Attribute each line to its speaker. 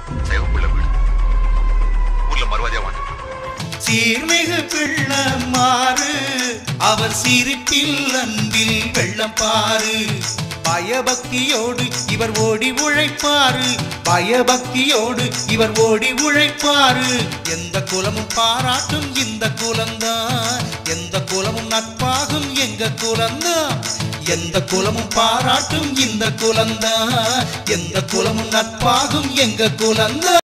Speaker 1: சேவக்குள்ள வீடு ஊர்ல மறுவாதியா வாங்க
Speaker 2: சீர்மிகு பிள்ளை மாறு அவர் சிரிப்பில் அன்பில் வெள்ளம் பாரு பயபக்தியோடு இவர் ஓடி உழைப்பாரு பயபக்தியோடு இவர் ஓடி உழைப்பாரு எந்த குலமும் பாராட்டும் இந்த குலம்தான் எந்த குலமும் நட்பாகும் எங்க குலம்தான் எந்த குலமும் பாராட்டும் இந்த குலம்தான் எந்த குலமும் நட்பாகும் எங்க குலம்தான்